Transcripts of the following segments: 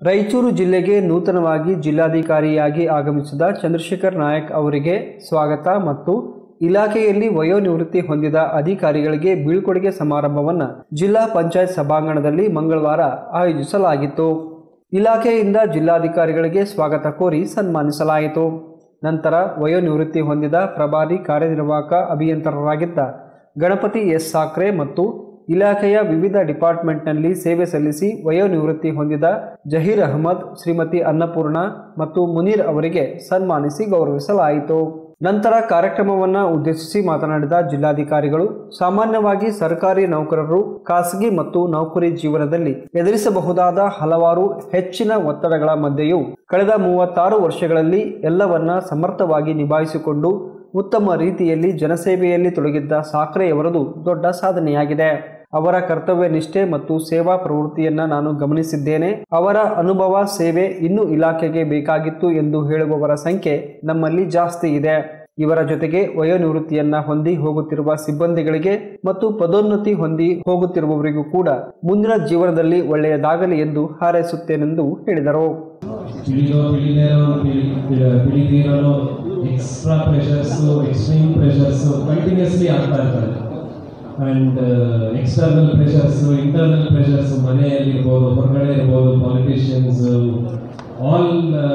ರಾಯಚೂರು ಜಿಲ್ಲೆಗೆ ನೂತನವಾಗಿ ಜಿಲ್ಲಾಧಿಕಾರಿಯಾಗಿ ಆಗಮಿಸಿದ ಚಂದ್ರಶೇಖರ್ ನಾಯಕ್ ಅವರಿಗೆ ಸ್ವಾಗತ ಮತ್ತು ಇಲಾಖೆಯಲ್ಲಿ ವಯೋನಿವೃತ್ತಿ ಹೊಂದಿದ ಅಧಿಕಾರಿಗಳಿಗೆ ಬೀಳ್ಕೊಡುಗೆ ಸಮಾರಂಭವನ್ನು ಜಿಲ್ಲಾ ಪಂಚಾಯತ್ ಸಭಾಂಗಣದಲ್ಲಿ ಮಂಗಳವಾರ ಆಯೋಜಿಸಲಾಗಿತ್ತು ಇಲಾಖೆಯಿಂದ ಜಿಲ್ಲಾಧಿಕಾರಿಗಳಿಗೆ ಸ್ವಾಗತ ಕೋರಿ ಸನ್ಮಾನಿಸಲಾಯಿತು ನಂತರ ವಯೋನಿವೃತ್ತಿ ಹೊಂದಿದ ಪ್ರಭಾರಿ ಕಾರ್ಯನಿರ್ವಾಹಕ ಅಭಿಯಂತರರಾಗಿದ್ದ ಗಣಪತಿ ಎಸ್ ಸಾಕ್ರೆ ಮತ್ತು ಇಲಾಖೆಯ ವಿವಿಧ ಡಿಪಾರ್ಟ್ಮೆಂಟ್ನಲ್ಲಿ ಸೇವೆ ಸಲ್ಲಿಸಿ ವಯೋನಿವೃತ್ತಿ ಹೊಂದಿದ ಜಹೀರ್ ಅಹಮದ್ ಶ್ರೀಮತಿ ಅನ್ನಪೂರ್ಣ ಮತ್ತು ಮುನೀರ್ ಅವರಿಗೆ ಸನ್ಮಾನಿಸಿ ಗೌರವಿಸಲಾಯಿತು ನಂತರ ಕಾರ್ಯಕ್ರಮವನ್ನು ಉದ್ದೇಶಿಸಿ ಮಾತನಾಡಿದ ಜಿಲ್ಲಾಧಿಕಾರಿಗಳು ಸಾಮಾನ್ಯವಾಗಿ ಸರ್ಕಾರಿ ನೌಕರರು ಖಾಸಗಿ ಮತ್ತು ನೌಕರಿ ಜೀವನದಲ್ಲಿ ಎದುರಿಸಬಹುದಾದ ಹಲವಾರು ಹೆಚ್ಚಿನ ಒತ್ತಡಗಳ ಮಧ್ಯೆಯೂ ಕಳೆದ ಮೂವತ್ತಾರು ವರ್ಷಗಳಲ್ಲಿ ಎಲ್ಲವನ್ನ ಸಮರ್ಥವಾಗಿ ನಿಭಾಯಿಸಿಕೊಂಡು ಉತ್ತಮ ರೀತಿಯಲ್ಲಿ ಜನಸೇವೆಯಲ್ಲಿ ತೊಡಗಿದ್ದ ಸಾಕ್ರೆಯವರದು ದೊಡ್ಡ ಸಾಧನೆಯಾಗಿದೆ ಅವರ ಕರ್ತವ್ಯ ನಿಷ್ಠೆ ಮತ್ತು ಸೇವಾ ಪ್ರವೃತ್ತಿಯನ್ನ ನಾನು ಗಮನಿಸಿದ್ದೇನೆ ಅವರ ಅನುಭವ ಸೇವೆ ಇನ್ನೂ ಇಲಾಖೆಗೆ ಬೇಕಾಗಿತ್ತು ಎಂದು ಹೇಳುವವರ ಸಂಖ್ಯೆ ನಮ್ಮಲ್ಲಿ ಜಾಸ್ತಿ ಇದೆ ಇವರ ಜೊತೆಗೆ ವಯೋನಿವೃತ್ತಿಯನ್ನ ಹೊಂದಿ ಹೋಗುತ್ತಿರುವ ಸಿಬ್ಬಂದಿಗಳಿಗೆ ಮತ್ತು ಪದೋನ್ನತಿ ಹೊಂದಿ ಹೋಗುತ್ತಿರುವವರಿಗೂ ಕೂಡ ಮುಂದಿನ ಜೀವನದಲ್ಲಿ ಒಳ್ಳೆಯದಾಗಲಿ ಎಂದು ಹಾರೈಸುತ್ತೇನೆಂದು ಹೇಳಿದರು ತಿಳಿದೋ ತಿಳಿದೇನೋ ತಿಳಿದಿರೋ extra pressures extreme pressures continuously ಆಗ್ತಾ ಇರ್ತಾರೆ and external pressures internal pressures ಮನೆಯಲ್ಲಿರ್ಬೋದು ಹೊರಗಡೆ ಇರ್ಬೋದು ಪಾಲಿಟಿಷಿಯನ್ಸು ಆಲ್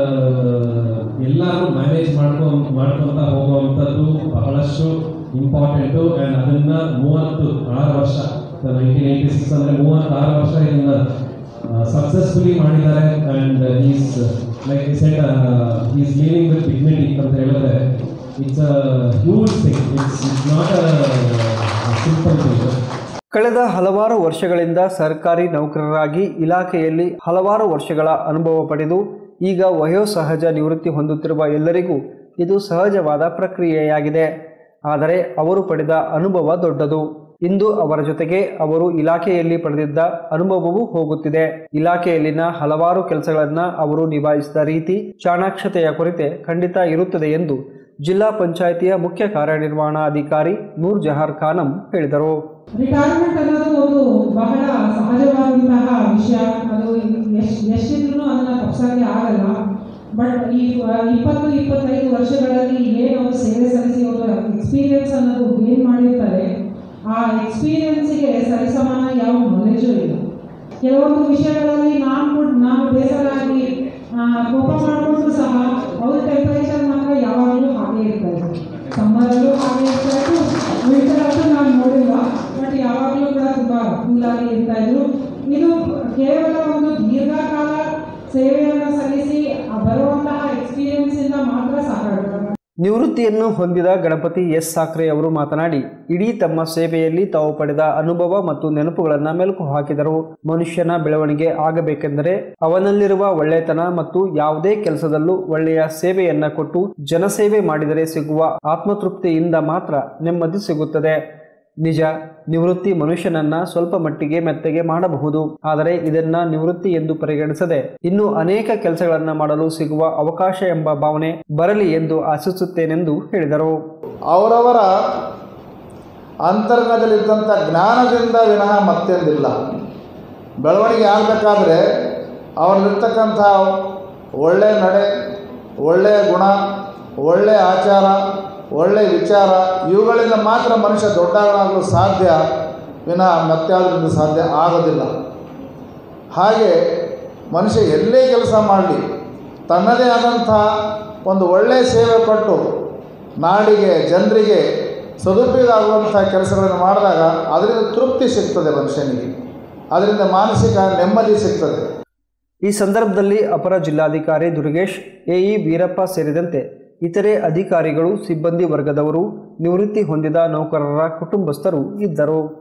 ಎಲ್ಲರೂ ಮ್ಯಾನೇಜ್ ಮಾಡ್ಕೊಂಡು ಮಾಡ್ಕೊತಾ ಹೋಗುವಂಥದ್ದು ಬಹಳಷ್ಟು ಇಂಪಾರ್ಟೆಂಟು ಆ್ಯಂಡ್ ಅದನ್ನು ಮೂವತ್ತು ಆರು ವರ್ಷ ನೈನ್ಟೀನ್ ಏಯ್ಟಿ ಸಿಕ್ಸ್ ಅಂದರೆ ಮೂವತ್ತಾರು ವರ್ಷ ಇದನ್ನು ಸಕ್ಸಸ್ಫುಲಿ ಮಾಡಿದ್ದಾರೆ and is like set is leaving with dignity ಅಂತ ಹೇಳಿದ್ರೆ it's a huge thing it's it's not a simple thing ಕಳೆದ ಹಲವಾರು ವರ್ಷಗಳಿಂದ ಸರ್ಕಾರಿ ನೌಕರರಾಗಿ ಇಲಾಖೆಯಲ್ಲಿ ಹಲವಾರು ವರ್ಷಗಳ ಅನುಭವ ಪಡೆದು ಈಗ ವಯೋಸಹಜ ನಿವೃತ್ತಿ ಹೊಂದುತ್ತಿರುವ ಎಲ್ಲರಿಗೂ ಇದು ಸಹಜವಾದ ಪ್ರಕ್ರಿಯೆಯಾಗಿದೆ ಆದರೆ ಅವರು ಪಡೆದ ಅನುಭವ ದೊಡ್ಡದು ಇಂದು ಅವರ ಜೊತೆಗೆ ಅವರು ಇಲಾಖೆಯಲ್ಲಿ ಪಡೆದಿದ್ದ ಅನುಭವವೂ ಹೋಗುತ್ತಿದೆ ಇಲಾಖೆಯಲ್ಲಿನ ಹಲವಾರು ಕೆಲಸಗಳನ್ನು ಅವರು ನಿಭಾಯಿಸಿದ ರೀತಿ ಚಾಣಾಕ್ಷತೆಯ ಕೊರತೆ ಖಂಡಿತ ಇರುತ್ತದೆ ಎಂದು ಜಿಲ್ಲಾ ಪಂಚಾಯಿತಿಯ ಮುಖ್ಯ ಕಾರ್ಯನಿರ್ವಹಣಾಧಿಕಾರಿ ನೂರ್ ಜಹಾರ್ ಖಾನಂ ಹೇಳಿದರು ರಿಟೈರ್ಮೆಂಟ್ ಅನ್ನೋದು ಒಂದು ಬಹಳ ಸಹಜವಾದಂತಹ ವಿಷಯ ಅದು ಎಷ್ಟು ಎಷ್ಟಿದ್ರು ಅದನ್ನ ತಪ್ಸಕ್ಕೆ ಆಗಲ್ಲ ಬಟ್ ಈ ಇಪ್ಪತ್ತು ಇಪ್ಪತ್ತೈದು ವರ್ಷಗಳಲ್ಲಿ ಏನು ಅವರು ಸೇವೆ ಸಲ್ಲಿಸಿ ಅವರು ಎಕ್ಸ್ಪೀರಿಯನ್ಸ್ ಅನ್ನೋದು ಗೇನ್ ಮಾಡಿರ್ತಾರೆ ಆ ಎಕ್ಸ್ಪೀರಿಯನ್ಸಿಗೆ ಸರಿಸಮಾನ ಯಾವ ನಾಲೆಜು ಇಲ್ಲ ಕೆಲವೊಂದು ವಿಷಯಗಳಲ್ಲಿ ನಾನು ನಾನು ಬೇಸರಾಗಿ ಆ, ಕೋಪ ಮಾಡಿಕೊಂಡ್ರು ಸಹ ಅವ್ರ ಟೆಂಪರೇಚರ್ ಮಾತ್ರ ಯಾವಾಗಲೂ ಹಾಗೆ ಇರ್ತಾರೆ ಸಮ್ಮರಲ್ಲೂ ಹಾಗೆ ಇರ್ತಾರೆ ವಿಂಟರ್ ಅಂತೂ ನಾನು ನೋಡಿಲ್ಲ ಬಟ್ ಯಾವಾಗಲೂ ಕೂಡ ತುಂಬ ಕೂಲಾಗಿ ಇರ್ತಾ ಇದ್ರು ಇದು ಕೇವಲ ಒಂದು ದೀರ್ಘಕಾಲ ಸೇವೆಯನ್ನು ಸಲ್ಲಿಸಿ ಆ ಬರುವಂತಹ ಎಕ್ಸ್ಪೀರಿಯನ್ಸ್ ಇಂದ ಮಾತ್ರ ಸಾಕಾಗುತ್ತೆ ನಿವೃತ್ತಿಯನ್ನು ಹೊಂದಿದ ಗಣಪತಿ ಎಸ್ ಸಾಕ್ರೆ ಅವರು ಮಾತನಾಡಿ ಇಡೀ ತಮ್ಮ ಸೇವೆಯಲ್ಲಿ ತಾವು ಪಡೆದ ಅನುಭವ ಮತ್ತು ನೆನಪುಗಳನ್ನು ಮೆಲುಕು ಹಾಕಿದರು ಮನುಷ್ಯನ ಬೆಳವಣಿಗೆ ಆಗಬೇಕೆಂದರೆ ಅವನಲ್ಲಿರುವ ಒಳ್ಳೆತನ ಮತ್ತು ಯಾವುದೇ ಕೆಲಸದಲ್ಲೂ ಒಳ್ಳೆಯ ಸೇವೆಯನ್ನ ಕೊಟ್ಟು ಜನಸೇವೆ ಮಾಡಿದರೆ ಸಿಗುವ ಆತ್ಮತೃಪ್ತಿಯಿಂದ ಮಾತ್ರ ನೆಮ್ಮದಿ ಸಿಗುತ್ತದೆ ನಿಜ ನಿವೃತ್ತಿ ಮನುಷ್ಯನನ್ನ ಸ್ವಲ್ಪ ಮಟ್ಟಿಗೆ ಮೆತ್ತಗೆ ಮಾಡಬಹುದು ಆದರೆ ಇದನ್ನ ನಿವೃತ್ತಿ ಎಂದು ಪರಿಗಣಿಸದೆ ಇನ್ನು ಅನೇಕ ಕೆಲಸಗಳನ್ನ ಮಾಡಲು ಸಿಗುವ ಅವಕಾಶ ಎಂಬ ಭಾವನೆ ಬರಲಿ ಎಂದು ಆಶಿಸುತ್ತೇನೆಂದು ಹೇಳಿದರು ಅವರವರ ಅಂತರಂಗದಲ್ಲಿದ್ದಂಥ ಜ್ಞಾನದಿಂದ ವಿನಃ ಮತ್ತೊಂದಿಲ್ಲ ಬೆಳವಣಿಗೆ ಆಗಬೇಕಾದ್ರೆ ಅವರಲ್ಲಿರ್ತಕ್ಕಂಥ ಒಳ್ಳೆಯ ನಡೆ ಒಳ್ಳೆಯ ಗುಣ ಒಳ್ಳೆಯ ಆಚಾರ ಒಳ್ಳೆಯ ವಿಚಾರ ಇವುಗಳಿಂದ ಮಾತ್ರ ಮನುಷ್ಯ ದೊಡ್ಡವನಾಗಲು ಸಾಧ್ಯ ವಿನಃ ಮತ್ಯಾವುದರಿಂದ ಸಾಧ್ಯ ಆಗೋದಿಲ್ಲ ಹಾಗೆ ಮನುಷ್ಯ ಎಲ್ಲೇ ಕೆಲಸ ಮಾಡಲಿ ತನ್ನದೇ ಆದಂಥ ಒಂದು ಒಳ್ಳೆಯ ಸೇವೆ ಕೊಟ್ಟು ನಾಡಿಗೆ ಜನರಿಗೆ ಸದುಪಯೋಗ ಆಗುವಂಥ ಕೆಲಸಗಳನ್ನು ಮಾಡಿದಾಗ ಅದರಿಂದ ತೃಪ್ತಿ ಸಿಗ್ತದೆ ಮನುಷ್ಯನಿಗೆ ಅದರಿಂದ ಮಾನಸಿಕ ನೆಮ್ಮದಿ ಸಿಗ್ತದೆ ಈ ಸಂದರ್ಭದಲ್ಲಿ ಅಪರ ಜಿಲ್ಲಾಧಿಕಾರಿ ದುರ್ಗೇಶ್ ಎಇ ವೀರಪ್ಪ ಸೇರಿದಂತೆ ಇತರೆ ಅಧಿಕಾರಿಗಳು ಸಿಬ್ಬಂದಿ ವರ್ಗದವರು ನಿವೃತ್ತಿ ಹೊಂದಿದ ನೌಕರರ ಕುಟುಂಬಸ್ಥರು ಇದ್ದರು